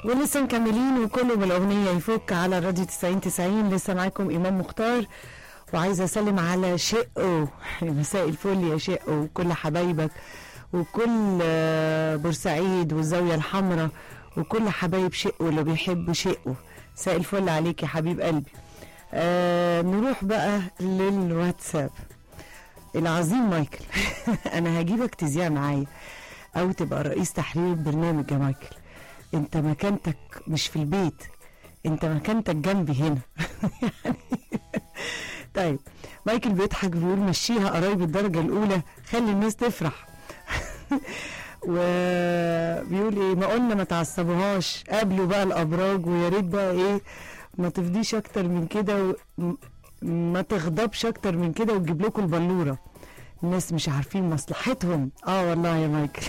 ولسه مكملين وكله بالاغنيه يفك على الراديو 90 90 لسه معاكم امام مختار وعايزه اسلم على شقه مساء الفل يا شقه وكل حبايبك وكل آه، بورسعيد والزاويه الحمراء وكل حبايب شقه اللي بيحبوا شقه مساء الفل عليك يا حبيب قلبي آه نروح بقى للواتساب العظيم مايكل انا هجيبك تذيع معايا او تبقى رئيس تحرير البرنامج يا مايكل انت مكانتك مش في البيت انت مكانتك جنبي هنا يعني طيب مايكل بيضحك بيقول مشيها قرايب الدرجة الأولى خلي الناس تفرح وبيقول ايه ما قلنا ما تعصبوهاش قابلوا بقى الأبراج ويا ريت بقى ايه ما تفضيش أكتر من كده و... م- ما تغضبش أكتر من كده وتجيب لكم البلورة الناس مش عارفين مصلحتهم اه والله يا مايكل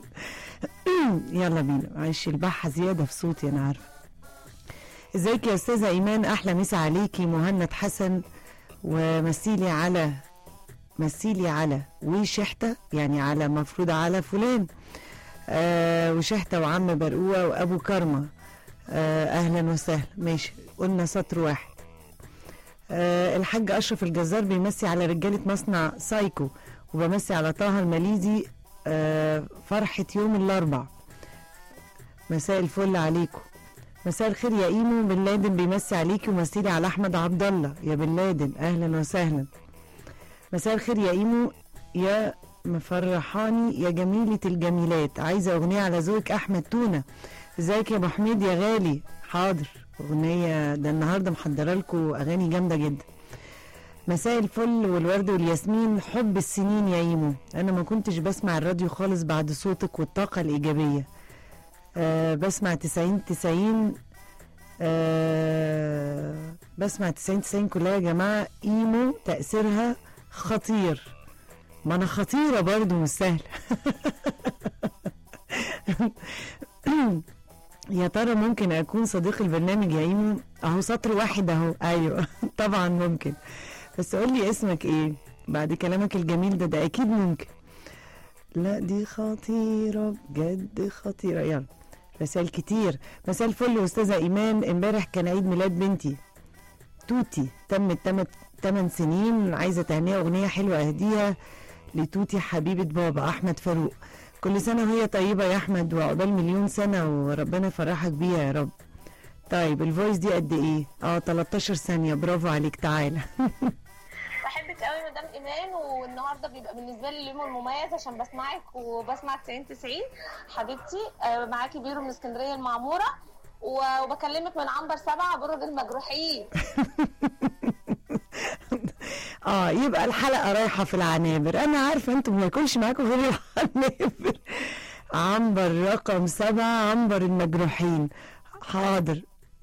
يلا بينا معلش البحة زيادة في صوتي أنا عارفة ازيك يا أستاذة إيمان أحلى مسا عليكي مهند حسن ومثيلي على مثيلي على وشحتة يعني على مفروض على فلان آه وشحتة وعم برقوة وأبو كرمة آه أهلا وسهلا ماشي قلنا سطر واحد آه الحاج أشرف الجزار بيمسي على رجالة مصنع سايكو وبمسي على طه الماليزي آه فرحة يوم الأربع مساء الفل عليكم مساء الخير يا ايمو بن لادن بيمسي عليكي ومسيلي على احمد عبد الله يا بن لادن اهلا وسهلا مساء الخير يا ايمو يا مفرحاني يا جميلة الجميلات عايزة أغنية على ذوقك أحمد تونة ازيك يا أبو حميد يا غالي حاضر أغنية ده النهاردة محضرة لكم أغاني جامدة جدا مساء الفل والورد والياسمين حب السنين يا ايمو انا ما كنتش بسمع الراديو خالص بعد صوتك والطاقة الإيجابية أه بسمع 90 90 أه بسمع 90 90 كلها يا جماعة ايمو تأثيرها خطير ما انا خطيرة برضو مش سهل يا ترى ممكن اكون صديق البرنامج يا ايمو اهو سطر واحد اهو ايوه طبعا ممكن بس قول لي اسمك ايه بعد كلامك الجميل ده ده اكيد ممكن لا دي خطيرة بجد خطيرة يلا رسائل كتير مساء الفل استاذة ايمان امبارح كان عيد ميلاد بنتي توتي تمت 8 سنين عايزة تهنية اغنية حلوة اهديها لتوتي حبيبة بابا احمد فاروق كل سنة وهي طيبة يا احمد وعقبال مليون سنة وربنا يفرحك بيها يا رب طيب الفويس دي قد ايه اه 13 ثانية برافو عليك تعالى بحبك قوي مدام ايمان والنهارده بيبقى بالنسبه لي اليوم المميز عشان بسمعك وبسمع 90 90 حبيبتي آه، معاكي بيرو من اسكندريه المعموره و- وبكلمك من عنبر سبعه برج المجروحين اه يبقى الحلقه رايحه في العنابر انا عارفه انتم ما ياكلش معاكم غير العنابر عنبر رقم سبعة عنبر المجروحين حاضر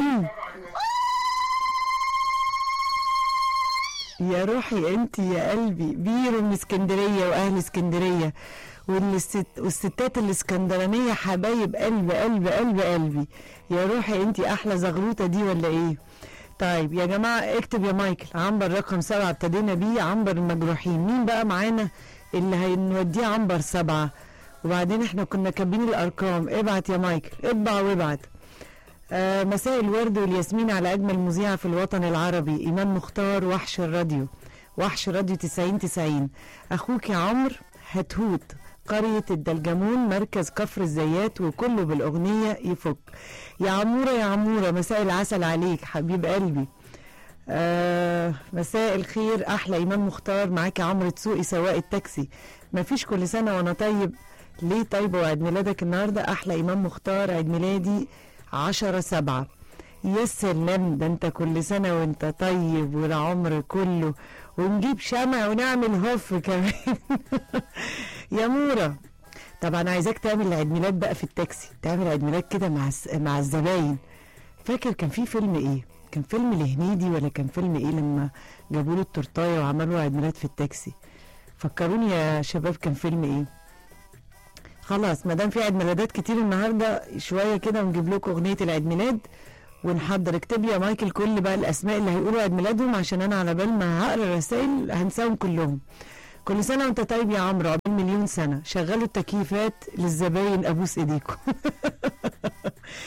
يا روحي انت يا قلبي بيرو من اسكندريه واهل اسكندريه والست والستات الاسكندرانيه حبايب قلب قلب قلب قلبي يا روحي انت احلى زغروطه دي ولا ايه طيب يا جماعه اكتب يا مايكل عنبر رقم سبعة ابتدينا بيه عنبر المجروحين مين بقى معانا اللي هنوديه عنبر سبعة وبعدين احنا كنا كاتبين الارقام ابعت يا مايكل اطبع وابعت آه مساء الورد والياسمين على اجمل مذيعه في الوطن العربي ايمان مختار وحش الراديو وحش راديو 90 90 اخوك يا عمرو هتهوت قرية الدلجمون مركز كفر الزيات وكله بالأغنية يفك يا عمورة يا عمورة مساء العسل عليك حبيب قلبي آه مساء الخير أحلى إمام مختار معاك يا عمرو تسوقي سواق التاكسي مفيش كل سنة وأنا طيب ليه طيبة وعيد ميلادك النهاردة أحلى إمام مختار عيد ميلادي عشرة سبعة يا سلام ده انت كل سنة وانت طيب والعمر كله ونجيب شمع ونعمل هوف كمان يا مورا طبعا عايزاك تعمل عيد ميلاد بقى في التاكسي تعمل عيد ميلاد كده مع الس- مع الزباين فاكر كان في فيلم ايه كان فيلم لهنيدي ولا كان فيلم ايه لما جابوا له التورتايه وعملوا عيد ميلاد في التاكسي فكروني يا شباب كان فيلم ايه خلاص ما دام في عيد ميلادات كتير النهارده شويه كده ونجيب لكم اغنيه العيد ميلاد ونحضر اكتب لي يا مايكل كل بقى الاسماء اللي هيقولوا عيد ميلادهم عشان انا على بال ما هقرا الرسائل هنساهم كلهم كل سنه وانت طيب يا عمرو عقبال مليون سنه شغلوا التكييفات للزباين ابوس ايديكم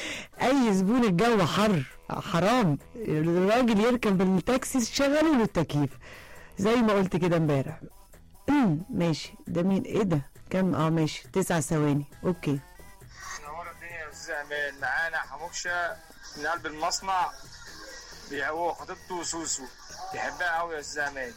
اي زبون الجو حر حرام الراجل يركب التاكسي شغلوا له التكييف زي ما قلت كده امبارح ماشي ده مين ايه ده كام اه ماشي تسع ثواني اوكي نور الدنيا يا استاذ امان معانا حموكشه من قلب المصنع هو خطيبته سوسو بيحبها قوي يا استاذ امان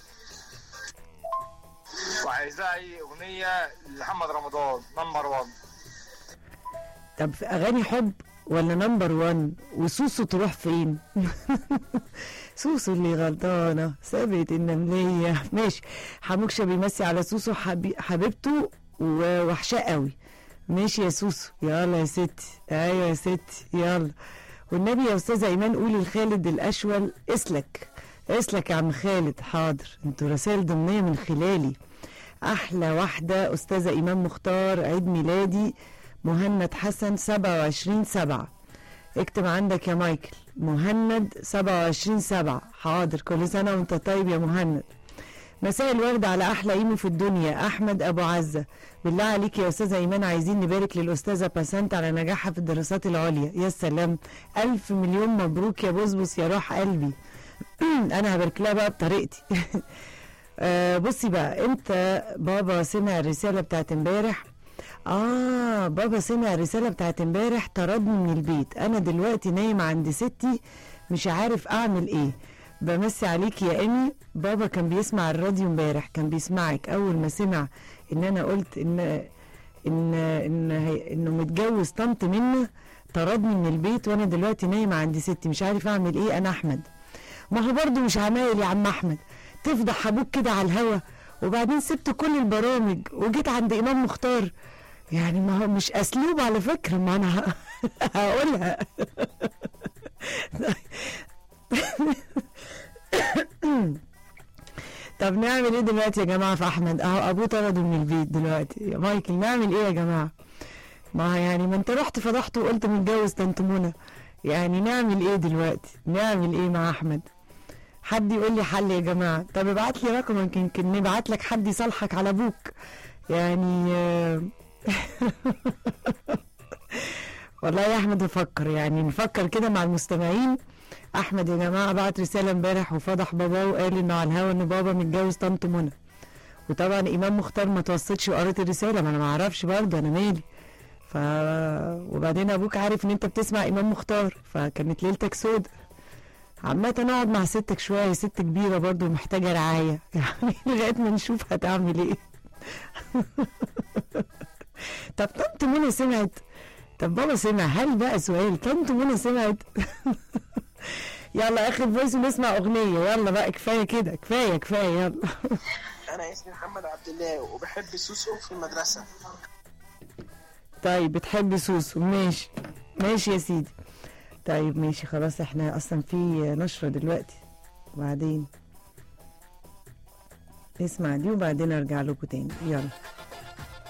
وعايز لها اي اغنيه لمحمد رمضان نمبر 1 طب في اغاني حب ولا نمبر وان وسوسو تروح فين سوسو اللي غلطانة سابت النملية ماشي حموكشة بيمسي على سوسو حبي... حبيبته ووحشاه قوي ماشي يا سوسو يلا يا ستي ايوه يا ستي يلا والنبي يا استاذه ايمان قولي لخالد الاشول اسلك اسلك يا عم خالد حاضر انتوا رسائل ضمنيه من خلالي احلى واحده استاذه ايمان مختار عيد ميلادي مهند حسن 27 7 اكتب عندك يا مايكل مهند 27 7 حاضر كل سنه وانت طيب يا مهند مساء الورد على احلى ايمو في الدنيا احمد ابو عزه بالله عليك يا استاذه ايمان عايزين نبارك للاستاذه باسنت على نجاحها في الدراسات العليا يا سلام الف مليون مبروك يا بصبص يا روح قلبي انا هبارك لها بقى بطريقتي آه بصي بقى انت بابا سمع الرساله بتاعت امبارح اه بابا سمع الرساله بتاعت امبارح طردني من البيت انا دلوقتي نايم عند ستي مش عارف اعمل ايه بمسي عليك يا امي بابا كان بيسمع الراديو امبارح كان بيسمعك اول ما سمع ان انا قلت ان ان ان هي انه متجوز طنط منه طردني من البيت وانا دلوقتي نايم عند ستي مش عارف اعمل ايه انا احمد ما هو برضه مش عمايل يا عم احمد تفضح ابوك كده على الهوا وبعدين سبت كل البرامج وجيت عند امام مختار يعني ما هو مش اسلوب على فكره ما انا هقولها طب نعمل ايه دلوقتي يا جماعه في احمد اهو ابوه طرده من البيت دلوقتي يا مايكل نعمل ايه يا جماعه ما يعني ما انت رحت فضحته وقلت متجوز طنط منى يعني نعمل ايه دلوقتي نعمل ايه مع احمد حد يقول لي حل يا جماعه طب ابعت لي رقمك يمكن نبعت لك حد يصالحك على ابوك يعني والله يا احمد نفكر يعني نفكر كده مع المستمعين احمد يا جماعه بعت رساله امبارح وفضح باباه وقال انه على الهوا ان بابا متجوز طنط منى وطبعا امام مختار ما توصتش وقرت الرساله ما انا ما اعرفش برضه انا مالي ف وبعدين ابوك عارف ان انت بتسمع امام مختار فكانت ليلتك سودة عامة اقعد مع ستك شوية ست كبيرة برضو محتاجة رعاية يعني لغاية ما نشوف هتعمل ايه طب طنط منى سمعت طب بابا سمع هل بقى سؤال طنط منى سمعت يلا اخر فويس ونسمع اغنيه يلا بقى كفايه كده كفايه كفايه يلا انا اسمي محمد عبد الله وبحب سوسو في المدرسه طيب بتحب سوسو ماشي ماشي يا سيدي طيب ماشي خلاص احنا اصلا في نشرة دلوقتي وبعدين نسمع دي وبعدين ارجع لكم تاني يلا